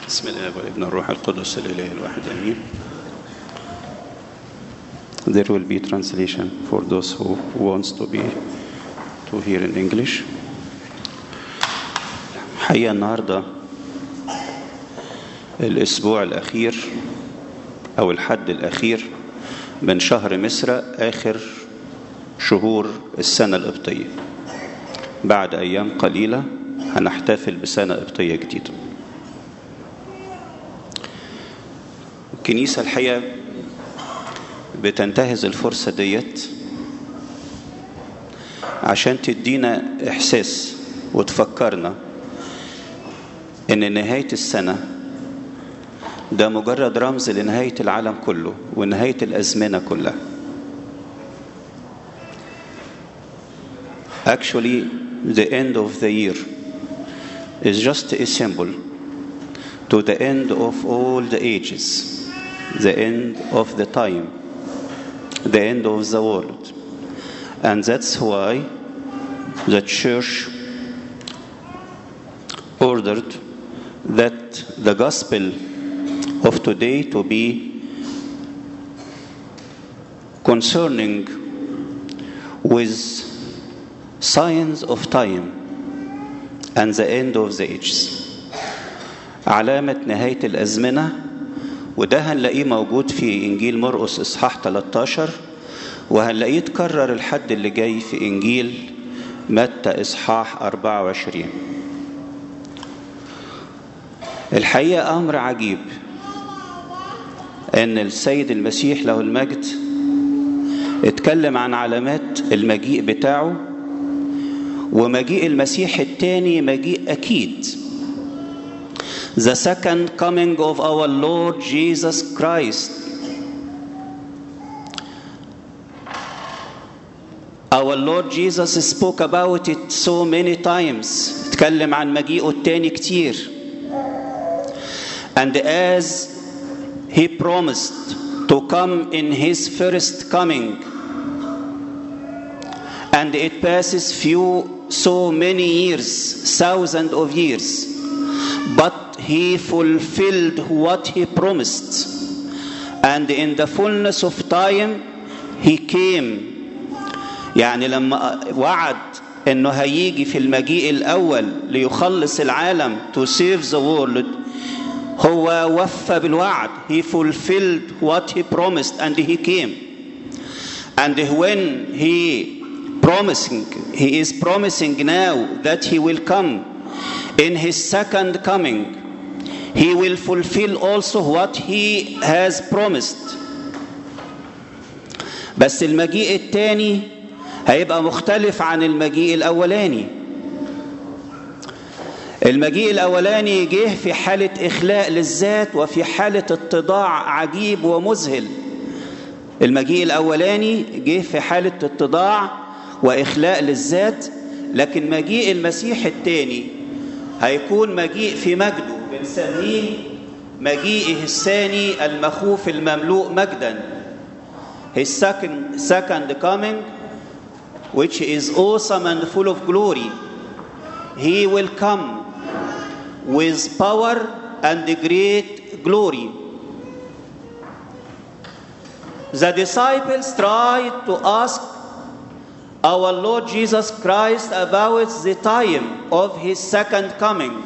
بسم الله والابن الروح القدس الاله الواحد امين There will be translation for those who wants to be to hear in English. حقيقة النهاردة الأسبوع الأخير أو الحد الأخير من شهر مصر آخر شهور السنة القبطية بعد أيام قليلة هنحتفل بسنة قبطية جديدة الكنيسة الحقيقة بتنتهز الفرصة ديت عشان تدينا إحساس وتفكرنا إن نهاية السنة ده مجرد رمز لنهاية العالم كله ونهاية الأزمنة كلها Actually, the end of the year is just a symbol to the end of all the ages, the end of the time, the end of the world. And that's why the church ordered that the gospel of today to be concerning with signs of time and the end of the ages علامة نهاية الأزمنة وده هنلاقيه موجود في إنجيل مرقس إصحاح 13 وهنلاقيه اتكرر الحد اللي جاي في إنجيل متى إصحاح 24 الحقيقة أمر عجيب أن السيد المسيح له المجد اتكلم عن علامات المجيء بتاعه ومجيء المسيح الثاني مجيء أكيد The second coming of our Lord Jesus Christ Our Lord Jesus spoke about it so many times اتكلم عن مجيئه التاني كتير And as he promised to come in his first coming and it passes few so many years thousands of years but he fulfilled what he promised and in the fullness of time he came يعني لما وعد انه هيجي في المجيء الاول ليخلص العالم to save the world هو وفى بالوعد he fulfilled what he promised and he came and when he promising he is promising now that he will come in his second coming he will fulfill also what he has promised بس المجيء الثاني هيبقى مختلف عن المجيء الاولاني المجيء الاولاني جه في حاله اخلاء للذات وفي حاله اتضاع عجيب ومذهل المجيء الاولاني جه في حاله اتضاع واخلاء للذات لكن مجيء المسيح الثاني هيكون مجيء في مجده بنسميه مجيئه الثاني المخوف المملوء مجدا his second, second coming which is awesome and full of glory he will come with power and great glory the disciples tried to ask our Lord Jesus Christ about the time of his second coming.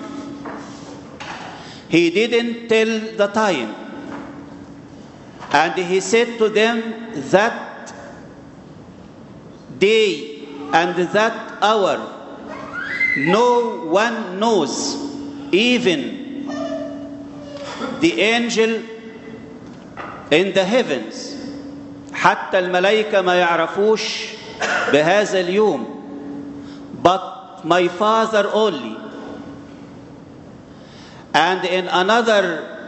He didn't tell the time. And he said to them that day and that hour no one knows, even the angel in the heavens. حتى الملائكة ما يعرفوش بهذا اليوم but my father only and in another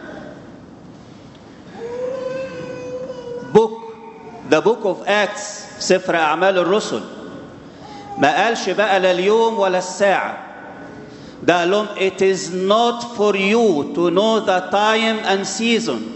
book the book of acts سفر اعمال الرسل ما قالش بقى لا اليوم ولا الساعه ده قال لهم it is not for you to know the time and season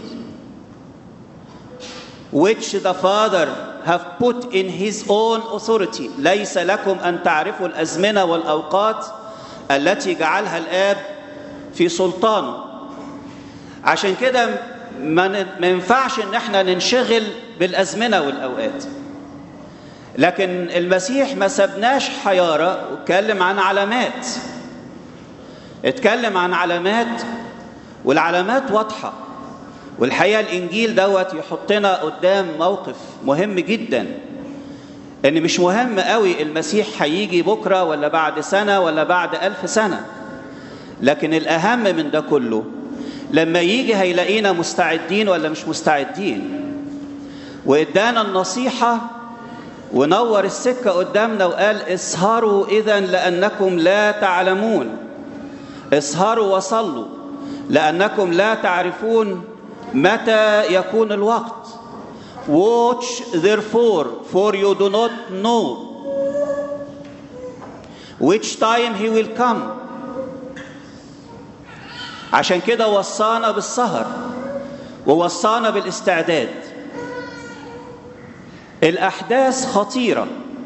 which the father have put in his own authority ليس لكم أن تعرفوا الأزمنة والأوقات التي جعلها الآب في سلطانه عشان كده ما ن- ما ينفعش ان احنا ننشغل بالازمنه والاوقات لكن المسيح ما سبناش حياره واتكلم عن علامات اتكلم عن علامات والعلامات واضحه والحقيقه الانجيل دوت يحطنا قدام موقف مهم جدا ان مش مهم قوي المسيح هيجي بكره ولا بعد سنه ولا بعد ألف سنه لكن الاهم من ده كله لما يجي هيلاقينا مستعدين ولا مش مستعدين وادانا النصيحه ونور السكه قدامنا وقال اسهروا اذا لانكم لا تعلمون اسهروا وصلوا لانكم لا تعرفون متى يكون الوقت watch therefore for you do not know which time he will come عشان كده وصانا بالسهر ووصانا بالاستعداد الاحداث خطيره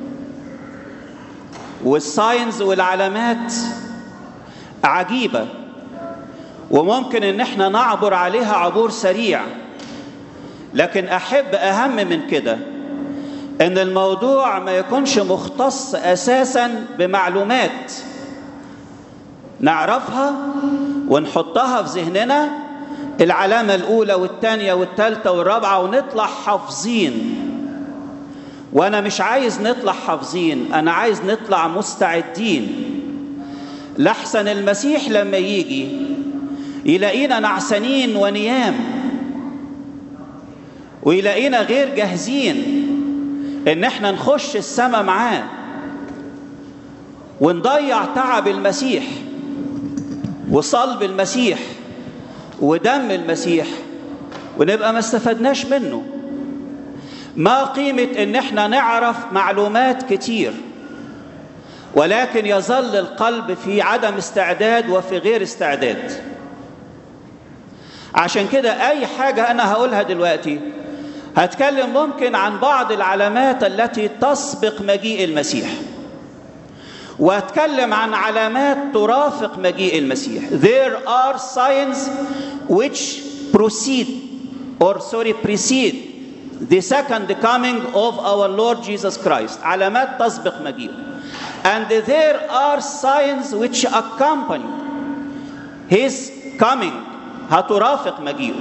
والساينز والعلامات عجيبه وممكن ان احنا نعبر عليها عبور سريع لكن احب اهم من كده ان الموضوع ما يكونش مختص اساسا بمعلومات نعرفها ونحطها في ذهننا العلامة الأولى والثانية والثالثة والرابعة ونطلع حافظين وأنا مش عايز نطلع حافظين أنا عايز نطلع مستعدين لحسن المسيح لما يجي يلاقينا نعسانين ونيام ويلاقينا غير جاهزين ان احنا نخش السماء معاه ونضيع تعب المسيح وصلب المسيح ودم المسيح ونبقى ما استفدناش منه ما قيمة ان احنا نعرف معلومات كتير ولكن يظل القلب في عدم استعداد وفي غير استعداد عشان كده اي حاجة انا هقولها دلوقتي هتكلم ممكن عن بعض العلامات التي تسبق مجيء المسيح واتكلم عن علامات ترافق مجيء المسيح there are signs which proceed or sorry precede the second coming of our Lord Jesus Christ علامات تسبق مجيئه and there are signs which accompany his coming هترافق مجيئه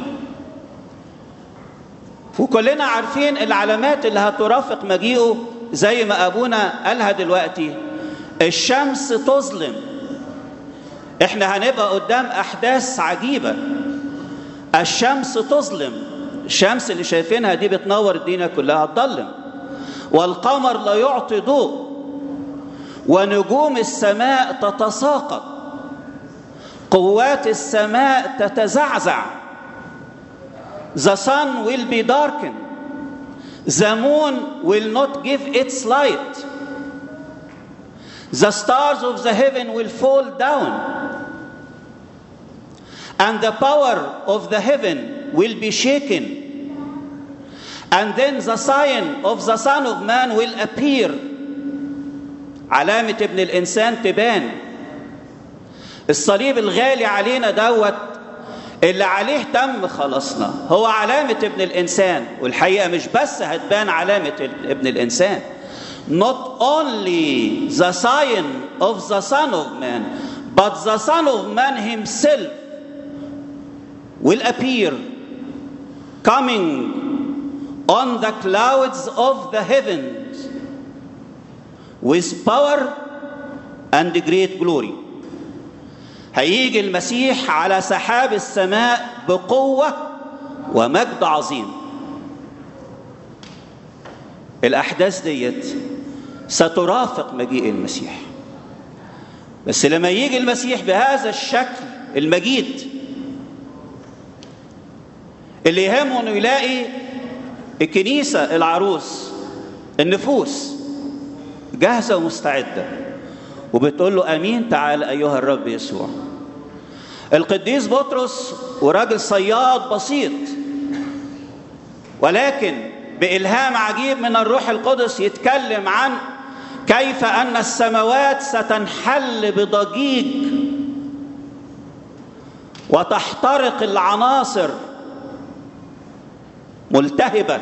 وكلنا عارفين العلامات اللي هترافق مجيئه زي ما ابونا قالها دلوقتي الشمس تظلم احنا هنبقى قدام احداث عجيبه الشمس تظلم الشمس اللي شايفينها دي بتنور الدنيا كلها تضلم والقمر لا يعطي ضوء ونجوم السماء تتساقط قوات السماء تتزعزع The sun will be darkened. The moon will not give its light. The stars of the heaven will fall down. And the power of the heaven will be shaken. And then the sign of the Son of Man will appear. علامة ابن الإنسان تبان. الصليب الغالي علينا دوت اللي عليه تم خلصنا هو علامة ابن الإنسان والحقيقة مش بس هتبان علامة ابن الإنسان not only the sign of the Son of Man but the Son of Man himself will appear coming on the clouds of the heavens with power and great glory هيجي المسيح على سحاب السماء بقوة ومجد عظيم الأحداث ديت سترافق مجيء المسيح بس لما يجي المسيح بهذا الشكل المجيد اللي يهمه انه يلاقي الكنيسة العروس النفوس جاهزة ومستعدة وبتقول له امين تعال ايها الرب يسوع القديس بطرس وراجل صياد بسيط ولكن بالهام عجيب من الروح القدس يتكلم عن كيف ان السماوات ستنحل بضجيج وتحترق العناصر ملتهبة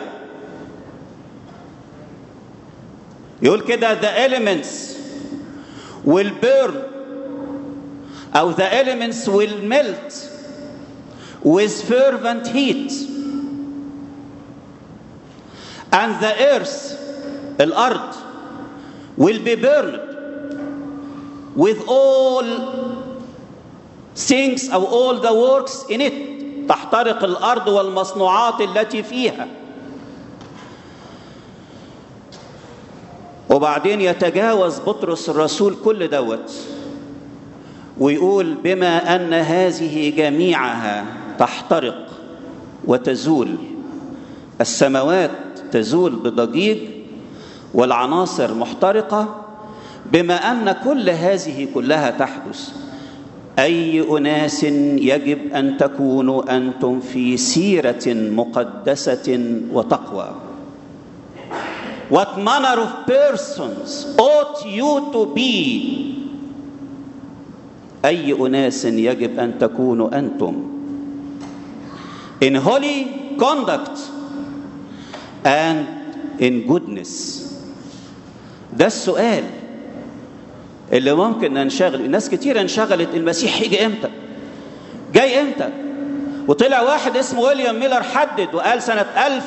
يقول كده the elements will burn أو the elements will melt with fervent heat and the earth الأرض will be burned with all things أو all the works in it تحترق الأرض والمصنوعات التي فيها وبعدين يتجاوز بطرس الرسول كل دوت ويقول بما أن هذه جميعها تحترق وتزول السماوات تزول بضجيج والعناصر محترقة بما أن كل هذه كلها تحدث أي أناس يجب أن تكونوا أنتم في سيرة مقدسة وتقوى What manner of persons ought you to be أي أناس يجب أن تكونوا أنتم in holy conduct and in goodness ده السؤال اللي ممكن ننشغل ناس كتير انشغلت المسيح هيجي امتى جاي امتى وطلع واحد اسمه ويليام ميلر حدد وقال سنة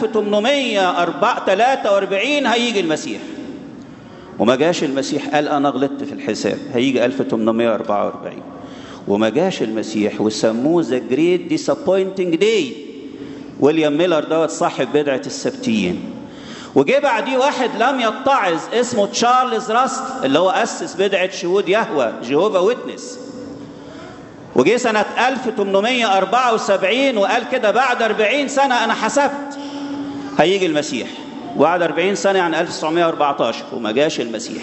1843 هيجي المسيح وما جاش المسيح قال أنا غلطت في الحساب هيجي 1844 وما جاش المسيح وسموه ذا جريت ديسابوينتنج داي ويليام ميلر دوت صاحب بدعة السبتيين وجه بعديه واحد لم يتعظ اسمه تشارلز راست اللي هو أسس بدعة شهود يهوى جيهوفا ويتنس وجه سنة 1874 وقال كده بعد 40 سنة أنا حسبت هيجي المسيح وبعد 40 سنة يعني 1914 وما جاش المسيح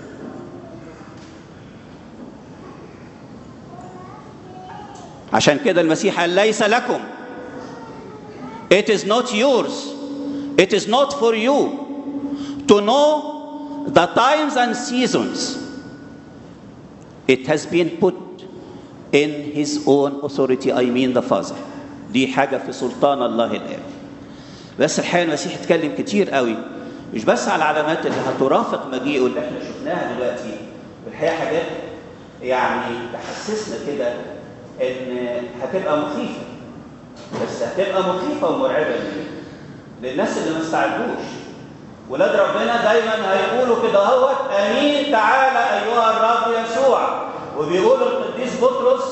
عشان كده المسيح قال ليس لكم It is not yours It is not for you to know the times and seasons It has been put in his own authority I mean the Father دي حاجة في سلطان الله الآب بس الحقيقة المسيح اتكلم كتير قوي مش بس على العلامات اللي هترافق مجيئه اللي احنا شفناها دلوقتي والحقيقة حاجات يعني تحسسنا كده ان هتبقى مخيفة بس هتبقى مخيفة ومرعبة للناس اللي ما استعدوش ولاد ربنا دايما هيقولوا كده اهوت امين تعالى ايها الرب يسوع وبيقول القديس بطرس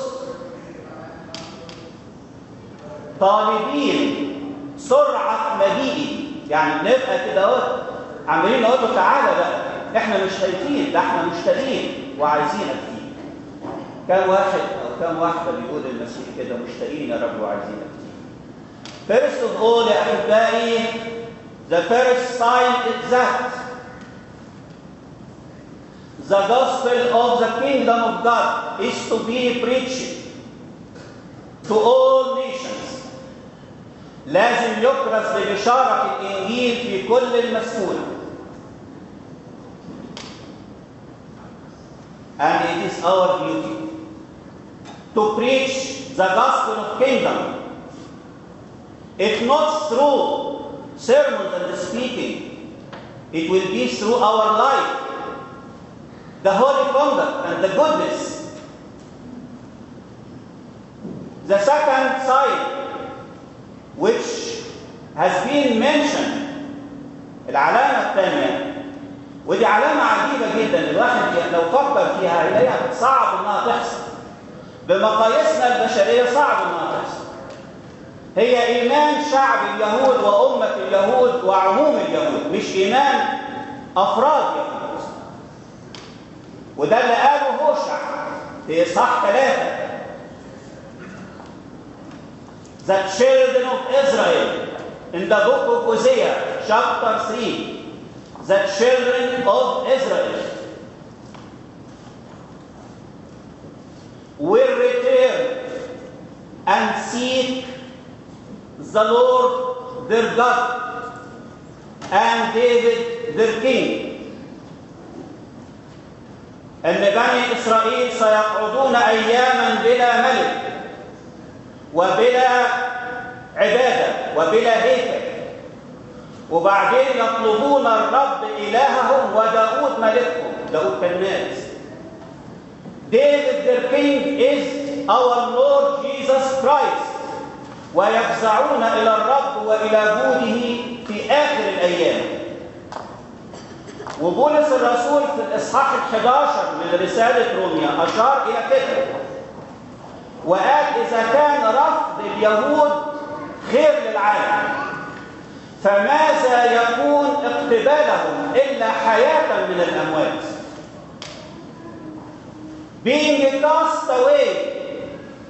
طالبين سرعة مجيئي يعني بنبقى كده اهوت عمالين نقول له تعالى بقى احنا مش خايفين ده احنا مشتاقين وعايزينك فيه كم واحد او كم واحدة بيقول المسيح كده مشتاقين يا رب وعايزينك فيه First of all يا أحبائي the first sign is that the gospel of the kingdom of God is to be preached to all nations لازم يكرس ببشارة الإنجيل في كل المسكونة and it is our duty to preach the gospel of kingdom if not through sermons and speaking it will be through our life the holy conduct and the goodness. The second side, which has been mentioned, العلامة الثانية ودي علامة عجيبة جدا الواحد لو فكر فيها هيلاقيها صعب انها تحصل بمقاييسنا البشرية صعب انها تحصل هي إيمان شعب اليهود وأمة اليهود وعموم اليهود مش إيمان أفراد يهود وده اللي قاله هوشع في إصحاح ثلاثة The children of Israel in the book of Hosea chapter 3 The children of Israel will return and seek the Lord their God and David their king ان بني اسرائيل سيقعدون اياما بلا ملك وبلا عبادة وبلا هيكل وبعدين يطلبون الرب إلههم وداود ملكهم داود كان مات David their king is our Lord Jesus Christ ويفزعون إلى الرب وإلى جوده في آخر الأيام وبولس الرسول في الإصحاح ال11 من رسالة روميا أشار إلى كده وقال إذا كان رفض اليهود خير للعالم فماذا يكون اقتبالهم إلا حياة من الأموات being cast away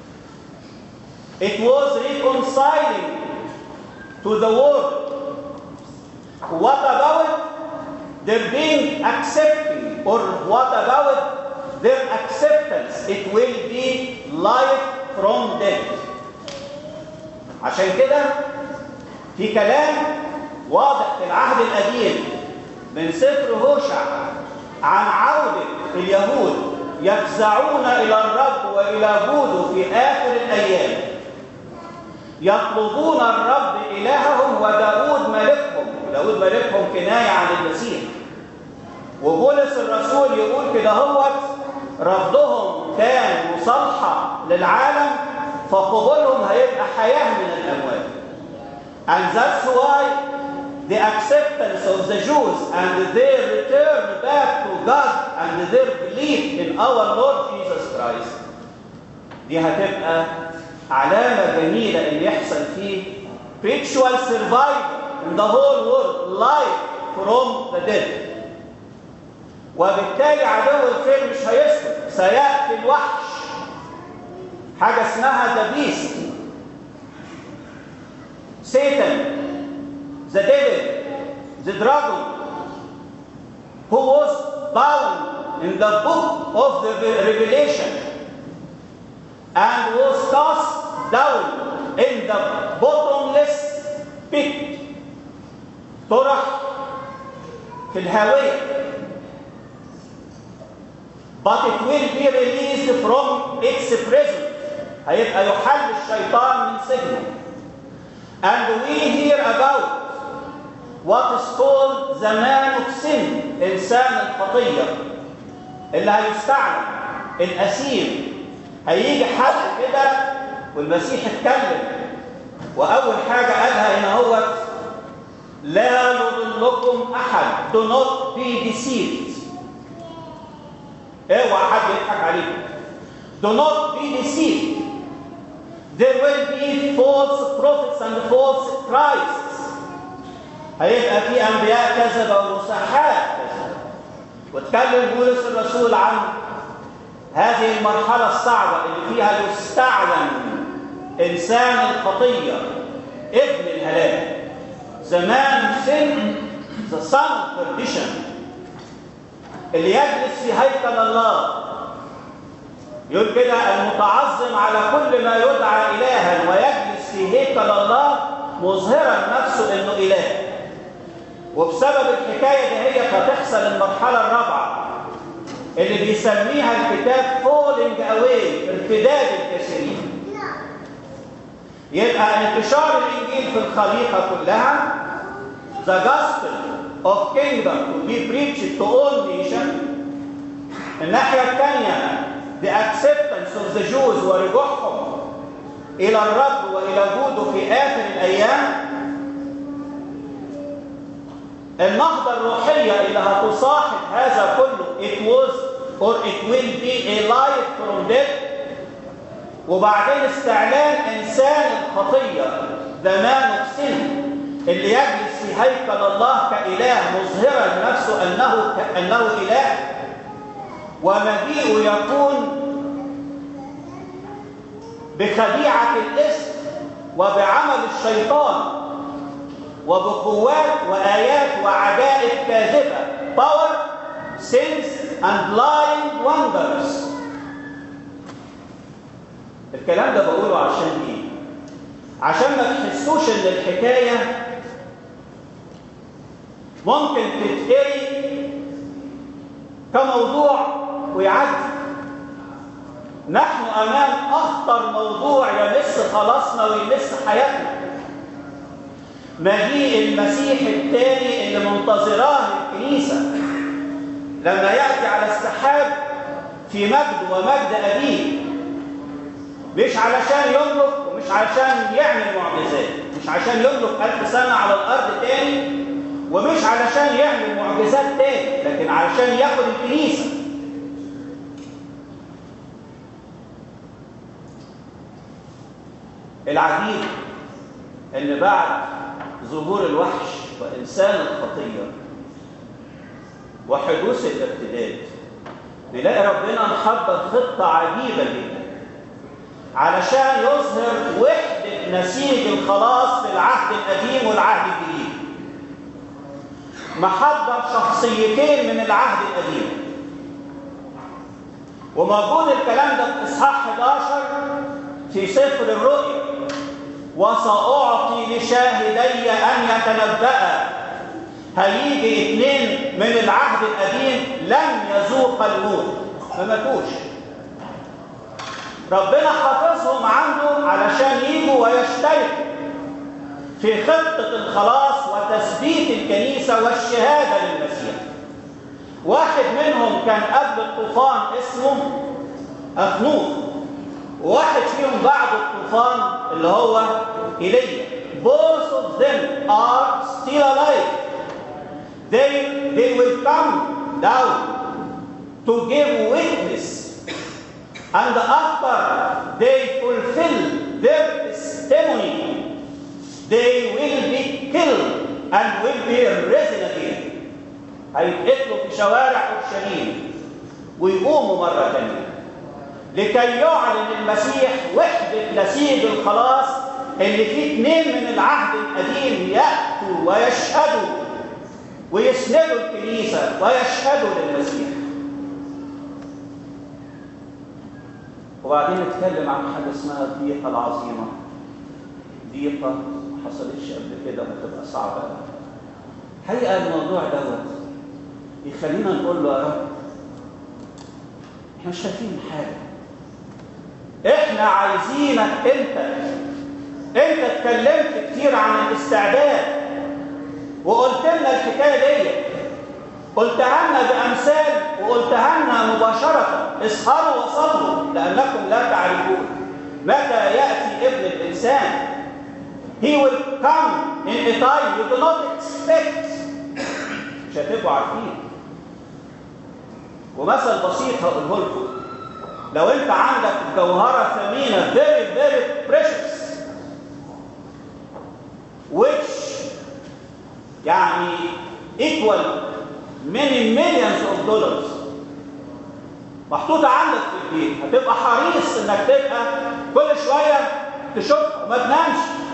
it was reconciling to the world what about their being accepting or what about their acceptance it will be life from death عشان كده في كلام واضح في العهد القديم من سفر هوشع عن عودة اليهود يفزعون إلى الرب وإلى جوده في آخر الأيام يطلبون الرب إلههم وداود ملكهم وداود ملكهم كناية عن المسيح وبولس الرسول يقول كده هوت رفضهم كان مصالحة للعالم فقبولهم هيبقى حياة من الأموات And that's why the acceptance of the Jews and their return back to God and their belief in our Lord Jesus Christ دي هتبقى علامة جميلة اللي يحصل فيه spiritual survival in the whole world life from the dead وبالتالي عدو الخير مش هيسكت سيأتي الوحش حاجة اسمها the beast Satan, the devil, the dragon, who was bound in the book of the Revelation and was cast down in the bottomless pit. طرح في الهاوية but it will be released from its prison هيبقى يحل الشيطان من سجنه and we hear about what is called the man of sin إنسان الخطية اللي هيستعمل الأسير هيجي حد كده والمسيح اتكلم وأول حاجة قالها هنا هو لا يضلكم أحد do not be deceived اوعى حد يضحك عليكم do not be deceived there will be false prophets and false Christs هيبقى في انبياء كذبه ومسحات كذبه واتكلم بولس الرسول عن هذه المرحله الصعبه اللي فيها يستعلن انسان الخطيه ابن الهلاك زمان سن the son of perdition اللي يجلس في هيكل الله يقول كده المتعظم على كل ما يدعى إلها ويجلس في هيكل الله مظهرا نفسه انه إله وبسبب الحكاية دي هي هتحصل المرحلة الرابعة اللي بيسميها الكتاب falling away ارتداد الكثيرين يبقى انتشار الإنجيل في الخليقة كلها the gospel of kingdom to be preached to all nations الناحية الثانية the acceptance of the Jews ورجوعهم إلى الرب وإلى جوده في آخر الأيام النهضة الروحية اللي هتصاحب هذا كله it was or it will be a life from death وبعدين استعلان إنسان الخطية the man of sin اللي يجلس في هيكل الله كإله مظهرا نفسه أنه, أنه إله ومجيئه يكون بخديعة الاسم وبعمل الشيطان وبقوات وآيات وعجائب كاذبة power, sins and lying wonders الكلام ده بقوله عشان ايه عشان ما تحسوش ان الحكاية ممكن تتقري كموضوع ويعدي نحن أمام أخطر موضوع يمس يمس خلاصنا ويمس حياتنا مجيء المسيح الثاني اللي منتظراه الكنيسة لما يأتي على السحاب في مجد ومجد أبيه مش علشان يملك ومش علشان يعمل معجزات مش عشان يملك ألف سنة على الأرض تاني ومش علشان يعمل معجزات تاني لكن علشان ياخد الكنيسة العجيب ان بعد ظهور الوحش وانسان الخطيه وحدوث الارتداد نلاقي ربنا محضر خطه عجيبه جدا علشان يظهر وحده نسيج الخلاص في العهد القديم والعهد الجديد محضر شخصيتين من العهد القديم وموجود الكلام ده في اصحاح 11 في سفر الرؤيا وسأعطي لشاهدي أن يتنبأ هيجي اثنين من العهد القديم لم يذوق الموت ما ماتوش ربنا حافظهم عنده علشان يجوا ويشتركوا في خطة الخلاص وتثبيت الكنيسة والشهادة للمسيح واحد منهم كان قبل الطوفان اسمه أخنوخ وواحد فيهم بعد الطوفان اللي هو إيليا both of them are still alive they, they will come down to give witness and after they fulfill their testimony they will be killed and will be risen again هيتقتلوا في شوارع اورشليم ويقوموا مره ثانيه لكي يعلن المسيح وحدة نسيج الخلاص اللي فيه اثنين من العهد القديم يأتوا ويشهدوا ويسندوا الكنيسة ويشهدوا للمسيح وبعدين نتكلم عن حاجة اسمها الضيقة العظيمة ضيقة ما حصلتش قبل كده وهتبقى صعبة حقيقة الموضوع دوت يخلينا نقول له يا رب احنا مش شايفين حاجة احنا عايزينك انت انت اتكلمت كتير عن الاستعداد وقلت لنا الحكايه دي قلتها لنا بامثال وقلتها لنا مباشره اسهروا وصلوا لانكم لا تعرفون متى ياتي ابن الانسان He will come in a time you do not expect مش هتبقوا عارفين ومثل بسيط هقوله لكم لو انت عندك جوهرة ثمينة very very precious which يعني equal many millions of dollars محطوطة عندك في البيت هتبقى حريص انك تبقى كل شوية تشوفها وما تنامش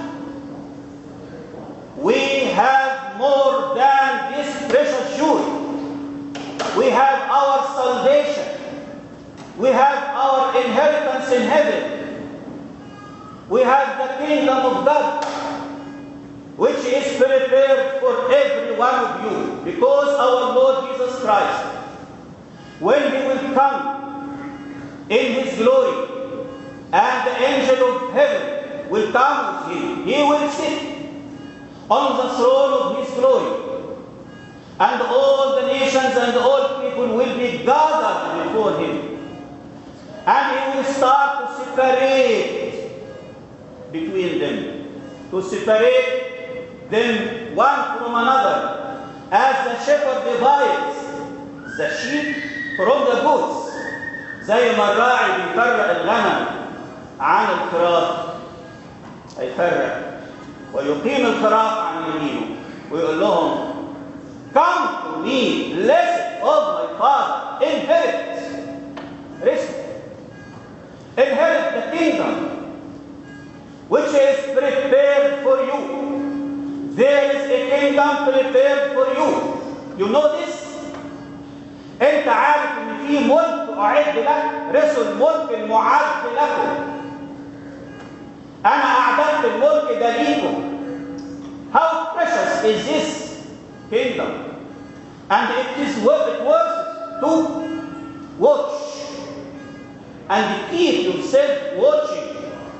We have more than this precious jewel. We have our salvation. We have our inheritance in heaven. We have the kingdom of God, which is prepared for every one of you, because our Lord Jesus Christ, when He will come in His glory, and the angel of heaven will come with Him, He will sit on the throne of His glory, and all the nations and all people will be gathered before Him. And he will start to separate between them, to separate them one from another, as the shepherd divides the sheep from the goats. زي ما الراعي بيفرق الغنم عن الخراف هيفرق ويقيم الخراف عن يمينه ويقول لهم Come to me, blessed of my Father, inherit, rest inherit the kingdom which is prepared for you. There is a kingdom prepared for you. You know this? انت عارف ان في ملك اعد لك رسل الملك المعد لكم انا اعددت الملك ده ليكم how precious is this kingdom and it is worth it worth to watch and keep yourself watching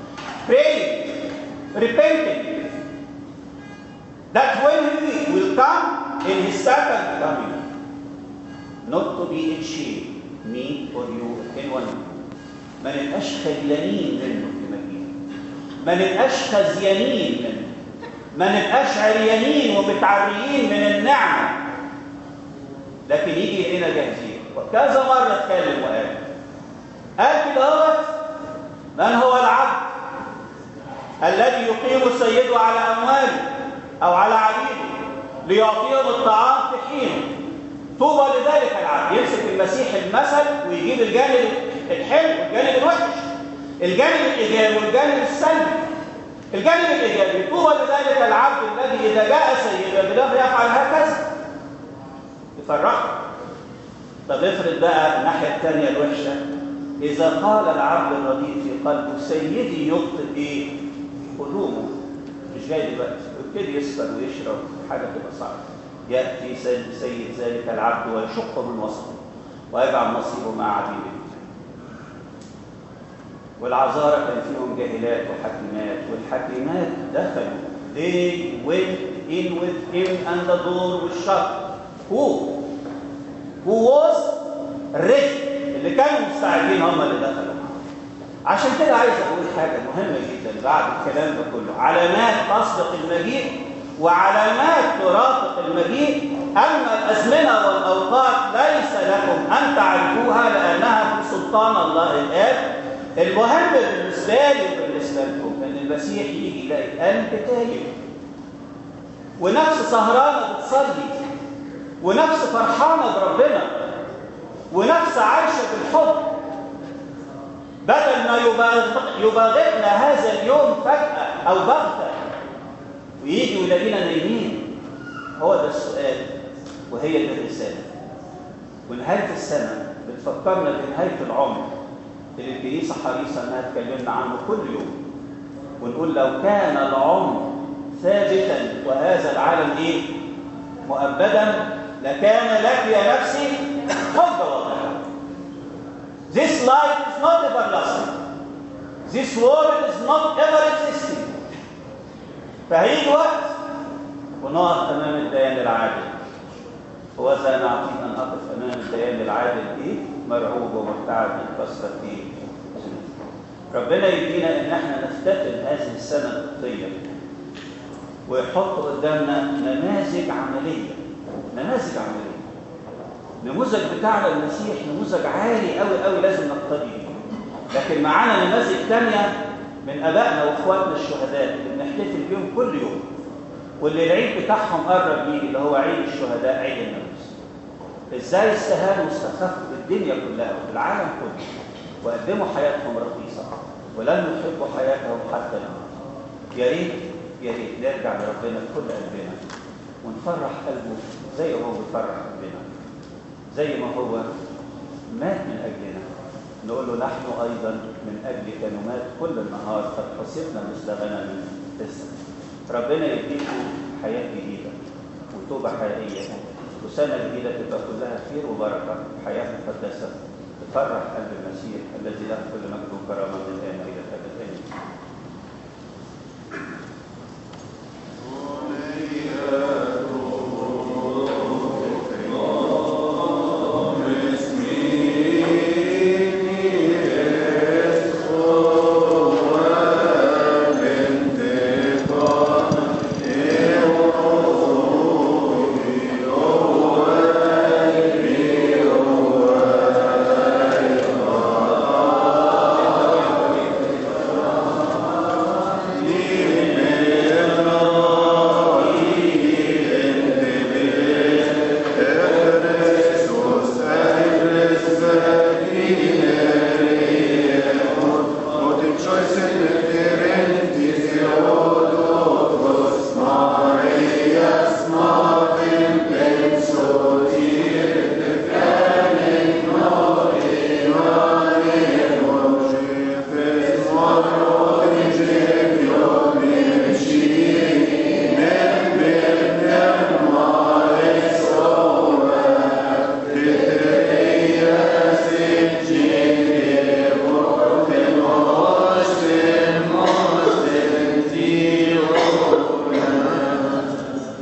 praying, repenting, that when he will come in his second coming, not to be in shame, me or you, anyone. ما نبقاش خجلانين منه في مجيئه ما نبقاش خزيانين منه ما نبقاش عريانين ومتعريين من النعمة لكن يجي هنا جاهزين وكذا مرة اتكلم وقال قال كده هو من هو العبد الذي يقيم سيده على أمواله أو على عبيده ليعطيهم الطعام في حينه طوبى لذلك العبد يمسك المسيح المثل ويجيب الجانب الحلو والجانب الوحش الجانب الايجابي والجانب السلبي الجانب الايجابي طوبى لذلك العبد الذي اذا جاء سيده بده يفعل هكذا يفرحه طب افرض بقى الناحيه الثانيه الوحشه اذا قال العبد الرديء في قلبه سيدي يبطل ايه قدومه مش جاي دلوقتي ويبتدي يسكر ويشرب حاجه تبقى صعبه يأتي سيد ذلك العبد ويشق من وسطه ويجعل نصيبه مع عبيده والعذارى كان فيهم جاهلات وحكيمات والحكيمات دخلوا they went in with him and the door was shut who who was ready اللي كانوا مستعدين هم اللي دخلوا عشان كده عايز اقول حاجه مهمه جدا بعد الكلام ده كله علامات تصدق المجيء وعلامات ترافق المجيء أما الأزمنة والأوقات ليس لكم أن تعرفوها لأنها في سلطان الله الآب المهم بالنسبة لي وبالنسبة لكم أن المسيح يجي يلاقي قلب تايب ونفس سهرانة بتصلي ونفس فرحانة بربنا ونفس عايشة بالحب بدل ما يباغتنا هذا اليوم فجأة أو بغتة ويجي ويلاقينا نايمين هو ده السؤال وهي دي الرسالة ونهاية السنة بتفكرنا بنهاية العمر اللي الكنيسة حريصة انها تكلمنا عنه كل يوم ونقول لو كان العمر ثابتا وهذا العالم ايه؟ مؤبدا لكان لك يا نفسي حب وضعها This life is not everlasting. This world is not ever existing. فهيجي وقت ونقف امام الديان العادل وذا نعطيك ان اقف امام الديان العادل ايه مرعوب ومرتعب من كثره ايه ربنا يدينا ان احنا نختتم هذه السنه القبطيه ويحط قدامنا نماذج عمليه نماذج عمليه النموذج بتاعنا المسيح نموذج عالي قوي قوي لازم نقتدي بيه لكن معانا نماذج ثانيه من ابائنا واخواتنا الشهداء اللي بنحتفل بيهم كل يوم واللي العيد بتاعهم قرب يجي اللي هو عيد الشهداء عيد الناموس ازاي استهانوا واستخفوا بالدنيا كلها وبالعالم كله وقدموا حياتهم رخيصه ولم يحبوا حياتهم حتى الموت يا ريت يا ريت نرجع لربنا بكل قلبنا ونفرح قلبه زي ما هو بيفرح قلبنا زي ما هو مات من اجلنا نقول له نحن ايضا من اجلك نمات كل النهار قد حسبنا مثل غنم تسع ربنا يديكم حياه جديده وتوبه حقيقيه وسنه جديده تبقى كلها خير وبركه حياه مقدسه تفرح قلب المسيح الذي له كل مجد وكرامه من الان